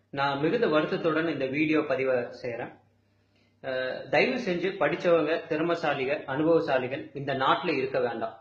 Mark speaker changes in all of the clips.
Speaker 1: நான் மிகுந்த வருத்தத்துடன் இந்த வீடியோ பதிவை செய்கிறேன் தயவு செஞ்சு படிச்சவங்க திறமசாலிக அனுபவசாலிகள் இந்த நாட்டில் இருக்க வேண்டாம்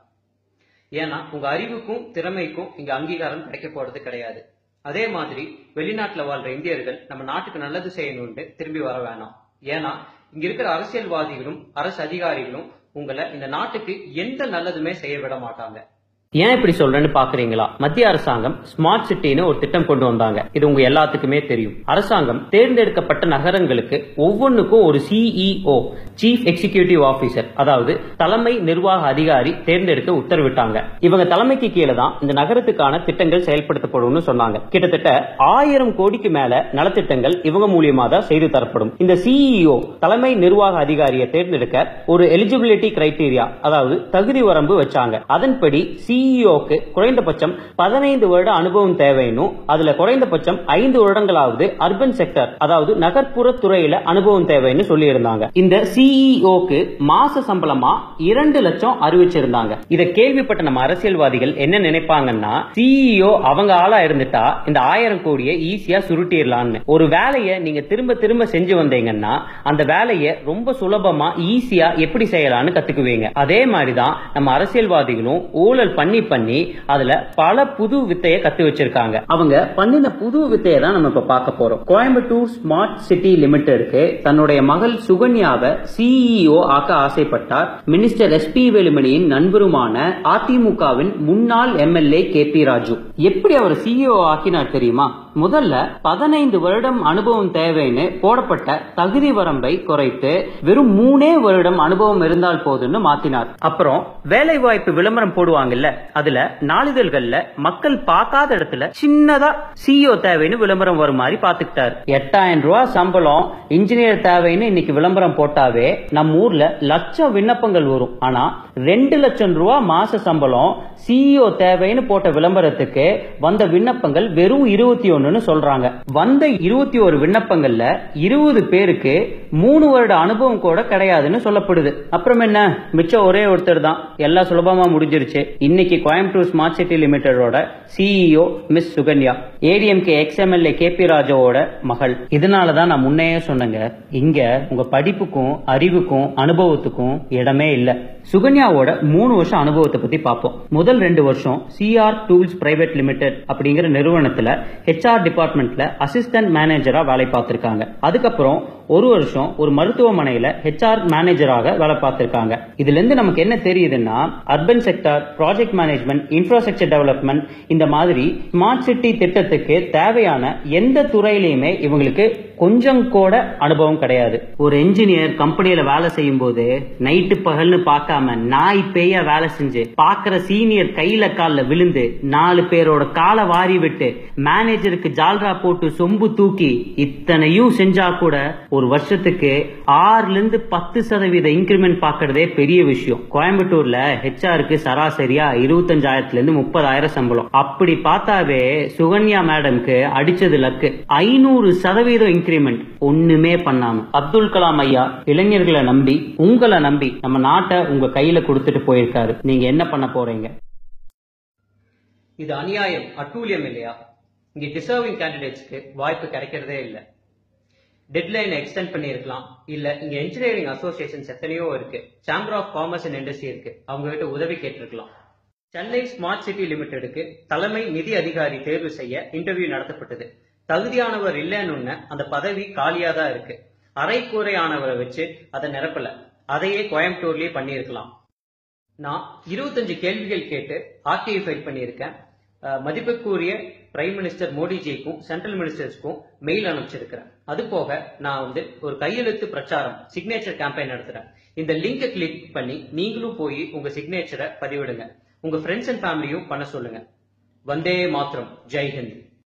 Speaker 1: ஏன்னா உங்க அறிவுக்கும் திறமைக்கும் இங்க அங்கீகாரம் கிடைக்க போறது கிடையாது அதே மாதிரி வெளிநாட்டுல வாழ்ற இந்தியர்கள் நம்ம நாட்டுக்கு நல்லது செய்யணும்னு திரும்பி வர வேணாம் ஏன்னா இங்க இருக்கிற அரசியல்வாதிகளும் அரசு அதிகாரிகளும் உங்களை இந்த நாட்டுக்கு எந்த நல்லதுமே செய்ய விட மாட்டாங்க ஏன் இப்படி சொல்றேன்னு பாக்குறீங்களா மத்திய அரசாங்கம் ஸ்மார்ட் சிட்டின்னு ஒரு திட்டம் கொண்டு வந்தாங்க இது உங்க எல்லாத்துக்குமே தெரியும் அரசாங்கம் தேர்ந்தெடுக்கப்பட்ட நகரங்களுக்கு ஒவ்வொன்றுக்கும் ஒரு சிஇஓ சீஃப் எக்ஸிகியூட்டிவ் ஆபீசர் அதாவது தலைமை நிர்வாக அதிகாரி தேர்ந்தெடுக்க உத்தரவிட்டாங்க இவங்க தலைமைக்கு கீழே தான் இந்த நகரத்துக்கான திட்டங்கள் செயல்படுத்தப்படும்னு சொன்னாங்க கிட்டத்தட்ட ஆயிரம் கோடிக்கு மேல நலத்திட்டங்கள் இவங்க மூலியமா தான் செய்து தரப்படும் இந்த சிஇஓ தலைமை நிர்வாக அதிகாரியை தேர்ந்தெடுக்க ஒரு எலிஜிபிலிட்டி கிரைட்டீரியா அதாவது தகுதி வரம்பு வச்சாங்க அதன்படி சிஇஓக்கு குறைந்தபட்சம் பதினைந்து வருட அனுபவம் தேவைன்னும் அதுல குறைந்தபட்சம் ஐந்து வருடங்களாவது அர்பன் செக்டர் அதாவது நகர்ப்புற துறையில அனுபவம் தேவைன்னு சொல்லி இருந்தாங்க இந்த சிஇஓக்கு மாச சம்பளமா இரண்டு லட்சம் அறிவிச்சிருந்தாங்க இதை கேள்விப்பட்ட நம்ம அரசியல்வாதிகள் என்ன நினைப்பாங்கன்னா சிஇஓ அவங்க ஆளா இருந்துட்டா இந்த ஆயிரம் கோடியை ஈஸியா சுருட்டிடலாம்னு ஒரு வேலையை நீங்க திரும்ப திரும்ப செஞ்சு வந்தீங்கன்னா அந்த வேலையை ரொம்ப சுலபமா ஈஸியா எப்படி செய்யலாம்னு கத்துக்குவீங்க அதே மாதிரிதான் நம்ம அரசியல்வாதிகளும் ஊழல் பண்ணி பண்ணி அதுல பல புது வித்தையை கத்து வச்சிருக்காங்க அவங்க பண்ணின புது வித்தையை தான் நம்ம இப்ப பார்க்க போறோம் கோயம்புத்தூர் ஸ்மார்ட் சிட்டி லிமிடெடுக்கு தன்னுடைய மகள் சுகன்யாவை சிஇஓ ஆக்க ஆசைப்பட்டார் மினிஸ்டர் எஸ் பி வேலுமணியின் நண்பருமான அதிமுகவின் முன்னாள் எம்எல்ஏ கே பி ராஜு எப்படி அவர் சிஇஓ ஆக்கினார் தெரியுமா முதல்ல பதினைந்து வருடம் அனுபவம் தேவைன்னு போடப்பட்ட தகுதி வரம்பை குறைத்து வெறும் மூணே வருடம் அனுபவம் இருந்தால் போதும்னு மாத்தினார் அப்புறம் வேலை வாய்ப்பு விளம்பரம் போடுவாங்கல்ல அதுல நாளிதழ்கள்ல மக்கள் பார்க்காத இடத்துல சின்னதா சிஇஓ தேவைன்னு விளம்பரம் வரும் மாதிரி பாத்துக்கிட்டாரு எட்டாயிரம் ரூபாய் சம்பளம் இன்ஜினியர் தேவைன்னு இன்னைக்கு விளம்பரம் போட்டாவே நம்ம ஊர்ல லட்சம் விண்ணப்பங்கள் வரும் ஆனா ரெண்டு லட்சம் ரூபாய் மாச சம்பளம் சிஇஓ தேவைன்னு போட்ட விளம்பரத்துக்கு வந்த விண்ணப்பங்கள் வெறும் இருபத்தி ஒண்ணுன்னு சொல்றாங்க வந்த இருபத்தி ஒரு விண்ணப்பங்கள்ல இருபது பேருக்கு மூணு வருட அனுபவம் கூட கிடையாதுன்னு சொல்லப்படுது அப்புறம் என்ன மிச்சம் ஒரே ஒருத்தர் தான் எல்லாம் சுலபமா முடிஞ்சிருச்சு இன்னைக்கு கோயம்புத்தூர் ஸ்மார்ட் சிட்டி லிமிடெடோட CEO miss Sukanya ADMK ex MLA K P ராஜாவோட மகள் இதனாலதான் நான் முன்னையே சொன்னேங்க இங்க உங்க படிப்புக்கும் அறிவுக்கும் அனுபவத்துக்கும் இடமே இல்ல சுகன்யாவோட மூணு வருஷம் அனுபவத்தை பத்தி பார்ப்போம் முதல் ரெண்டு வருஷம் சிஆர் டூல்ஸ் பிரைவேட் லிமிடெட் அப்படிங்கிற நிறுவனத்துல ஹெச்ஆர் டிபார்ட்மெண்ட்ல அசிஸ்டன்ட் மேனேஜரா வேலை பார்த்திருக்காங்க அதுக்கப்புறம் ஒரு வருஷம் ஒரு மருத்துவமனையில ஹெச்ஆர் மேனேஜராக வேலை பார்த்திருக்காங்க இதுல இருந்து நமக்கு என்ன தெரியுதுன்னா urban sector project management infrastructure development இந்த மாதிரி ஸ்மார்ட் சிட்டி திட்டத்துக்கு தேவையான எந்த துறையிலையுமே இவங்களுக்கு கொஞ்சம் கூட அனுபவம் கிடையாது ஒரு என்ஜினியர் கம்பெனியில வேலை செய்யும் போது நைட்டு பகல்னு பார்க்காம நாய் பேயா வேலை செஞ்சு பாக்குற சீனியர் கையில கால்ல விழுந்து நாலு பேரோட காலை வாரி விட்டு மேனேஜருக்கு ஜால்ரா போட்டு சொம்பு தூக்கி இத்தனையும் செஞ்சா கூட ஒரு வருஷத்துக்கு ஆறுல இருந்து பத்து சதவீத இன்கிரிமெண்ட் பாக்குறதே பெரிய விஷயம் கோயம்புத்தூர்ல ஹெச்ஆருக்கு சராசரியா இருபத்தஞ்சாயிரத்துல இருந்து முப்பதாயிரம் சம்பளம் அப்படி பார்த்தாவே சுகன்யா மேடம்க்கு அடிச்சது லக்கு ஐநூறு சதவீதம் இன்கிரிமெண்ட் ஒண்ணுமே பண்ணாம அப்துல் கலாம் ஐயா இளைஞர்களை நம்பி உங்களை நம்பி நம்ம நாட்டை உங்க கையில கொடுத்துட்டு போயிருக்காரு நீங்க என்ன பண்ண போறீங்க இது அநியாயம் அட்டூழியம் இல்லையா இங்க டிசர்விங் கேண்டிடேட்ஸ்க்கு வாய்ப்பு கிடைக்கிறதே இல்லை டெட்லைனை எக்ஸ்டெண்ட் பண்ணியிருக்கலாம் இல்ல இங்க இன்ஜினியரிங் அசோசியேஷன்ஸ் எத்தனையோ இருக்கு chamber of commerce and industry இருக்கு அவங்க கிட்ட உதவி கேட்டிருக்கலாம் சென்னை ஸ்மார்ட் சிட்டி லிமிடெடுக்கு தலைமை நிதி அதிகாரி தேர்வு செய்ய இன்டர்வியூ நடத்தப்பட்டது தகுதியானவர் இல்லைன்னு அந்த பதவி காலியா தான் இருக்கு அரைக்குறையானவரை வச்சு அதை நிரப்பல அதையே கோயம்புத்தூர்லயே பண்ணியிருக்கலாம் நான் இருபத்தஞ்சு கேள்விகள் கேட்டு ஆர்டிஐ ஃபைல் பண்ணியிருக்கேன் மதிப்புக்குரிய பிரைம் மினிஸ்டர் மோடிஜிக்கும் சென்ட்ரல் மினிஸ்டர்ஸ்க்கும் மெயில் அனுப்பிச்சிருக்கிறேன் அது போக நான் வந்து ஒரு கையெழுத்து பிரச்சாரம் சிக்னேச்சர் கேம்பெயின் நடத்துறேன் இந்த லிங்கை கிளிக் பண்ணி நீங்களும் போய் உங்க சிக்னேச்சரை பதிவிடுங்க உங்க ஃப்ரெண்ட்ஸ் அண்ட் ஃபேமிலியும் பண்ண சொல்லுங்க வந்தே மாத்திரம் ஜெய் ஹிந்த்